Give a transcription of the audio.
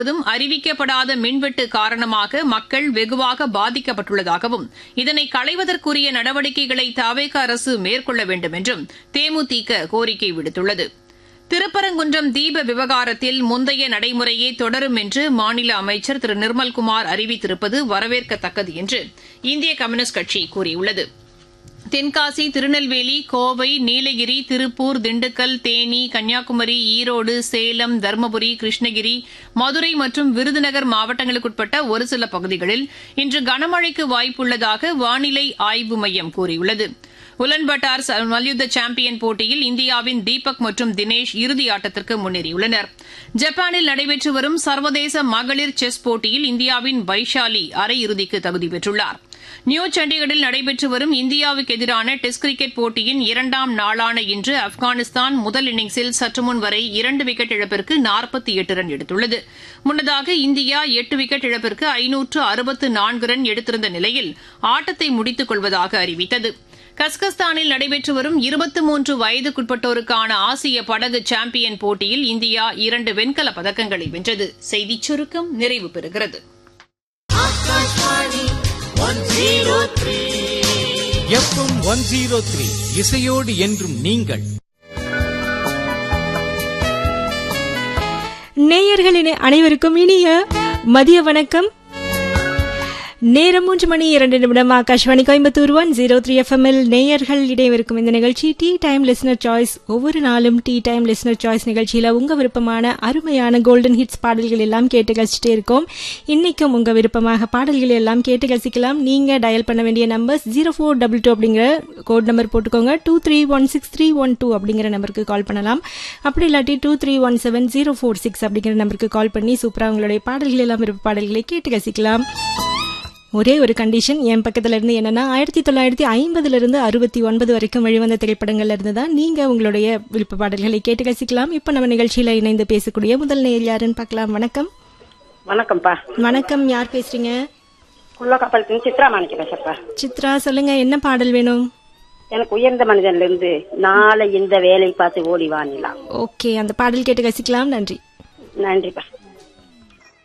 முழுவதும் அறிவிக்கப்படாத மின்வெட்டு காரணமாக மக்கள் வெகுவாக பாதிக்கப்பட்டுள்ளதாகவும் இதனை களைவதற்குரிய நடவடிக்கைகளை தவேக அரசு மேற்கொள்ள வேண்டும் என்றும் தேமுதிக கோரிக்கை விடுத்துள்ளது திருப்பரங்குன்றம் தீப விவகாரத்தில் முந்தைய நடைமுறையே தொடரும் என்று மாநில அமைச்சர் திரு நிர்மல்குமார் அறிவித்திருப்பது வரவேற்கத்தக்கது என்று இந்திய கம்யூனிஸ்ட் கட்சி கூறியுள்ளது தென்காசி திருநெல்வேலி கோவை நீலகிரி திருப்பூர் திண்டுக்கல் தேனி கன்னியாகுமரி ஈரோடு சேலம் தருமபுரி கிருஷ்ணகிரி மதுரை மற்றும் விருதுநகர் மாவட்டங்களுக்குட்பட்ட ஒரு சில பகுதிகளில் இன்று கனமழைக்கு வாய்ப்புள்ளதாக வானிலை ஆய்வு மையம் கூறியுள்ளது உலன்பட்டார் மல்யுத்த சாம்பியன் போட்டியில் இந்தியாவின் தீபக் மற்றும் தினேஷ் இறுதி ஆட்டத்திற்கு முன்னேறியுள்ளனர் ஜப்பானில் நடைபெற்று வரும் சர்வதேச மகளிர் செஸ் போட்டியில் இந்தியாவின் வைஷாலி அரையிறுதிக்கு தகுதி பெற்றுள்ளார் நியூ சண்டிகரில் நடைபெற்று வரும் இந்தியாவுக்கு எதிரான டெஸ்ட் கிரிக்கெட் போட்டியின் இரண்டாம் நாளான இன்று ஆப்கானிஸ்தான் முதல் இன்னிங்ஸில் சற்றுமுன் வரை இரண்டு விக்கெட் இழப்பிற்கு நாற்பத்தி எட்டு ரன் எடுத்துள்ளது முன்னதாக இந்தியா எட்டு விக்கெட் இழப்பிற்கு ஐநூற்று அறுபத்து நான்கு ரன் எடுத்திருந்த நிலையில் ஆட்டத்தை முடித்துக் கொள்வதாக அறிவித்தது கஸ்கஸ்தானில் நடைபெற்று வரும் இருபத்தி மூன்று வயதுக்குட்பட்டோருக்கான ஆசிய படகு சாம்பியன் போட்டியில் இந்தியா இரண்டு வெண்கலப் பதக்கங்களை வென்றது செய்திச் சுருக்கம் நிறைவு பெறுகிறது எஃப்எம் ஒன் ஜீரோ த்ரீ இசையோடு என்றும் நீங்கள் நேயர்களின் அனைவருக்கும் இனிய மதிய வணக்கம் நேரம் மூன்று மணி இரண்டு நிமிடம் Akashvani Coimbatore one zero three எஃப்எம்எல் நேயர்கள் இடைவருக்கும் இந்த நிகழ்ச்சி டீ டைம் லிஸ்னர் சாய்ஸ் ஒவ்வொரு நாளும் டீ டைம் லிஸ்னர் சாய்ஸ் நிகழ்ச்சியில உங்க விருப்பமான அருமையான கோல்டன் ஹிட்ஸ் பாடல்கள் எல்லாம் கேட்டு கழிச்சிட்டே இருக்கோம் இன்னைக்கும் உங்க விருப்பமாக பாடல்கள் எல்லாம் கேட்டு கசிக்கலாம் நீங்க டயல் பண்ண வேண்டிய numbers zero four double two அப்படிங்கிற கோட் நம்பர் போட்டுக்கோங்க two three one six three one two அப்படிங்கிற நம்பருக்கு கால் பண்ணலாம் அப்படி இல்லாட்டி two three one seven zero four six அப்படிங்கிற நம்பருக்கு கால் பண்ணி சூப்பரா உங்களுடைய பாடல்கள் எல்லாம் விருப்ப பாடல்களை கேட்டு கசிக்கலாம் ஒரே ஒரு கண்டிஷன் என் பக்கத்துல இருந்து என்னன்னா ஆயிரத்தி தொள்ளாயிரத்தி ஐம்பதுல இருந்து அறுபத்தி ஒன்பது வரைக்கும் வெளிவந்த திரைப்படங்கள்ல இருந்து தான் நீங்க உங்களுடைய விருப்ப பாடல்களை கேட்டு கசிக்கலாம் இப்ப நம்ம நிகழ்ச்சியில இணைந்து பேசக்கூடிய முதல் நேயர் யாருன்னு பார்க்கலாம் வணக்கம் வணக்கம்ப்பா வணக்கம் யார் பேசுறீங்க குள்ளக்கப்பாளத்துக்கு சித்ரா மாணிக்க பேசப்பா சித்ரா சொல்லுங்க என்ன பாடல் வேணும் எனக்கு உயர்ந்த மனிதன்ல இருந்து நாளை இந்த வேலை பார்த்து ஓடி வாணிலாம் ஓகே அந்த பாடல் கேட்டு கசிக்கலாம் நன்றி நன்றிப்பா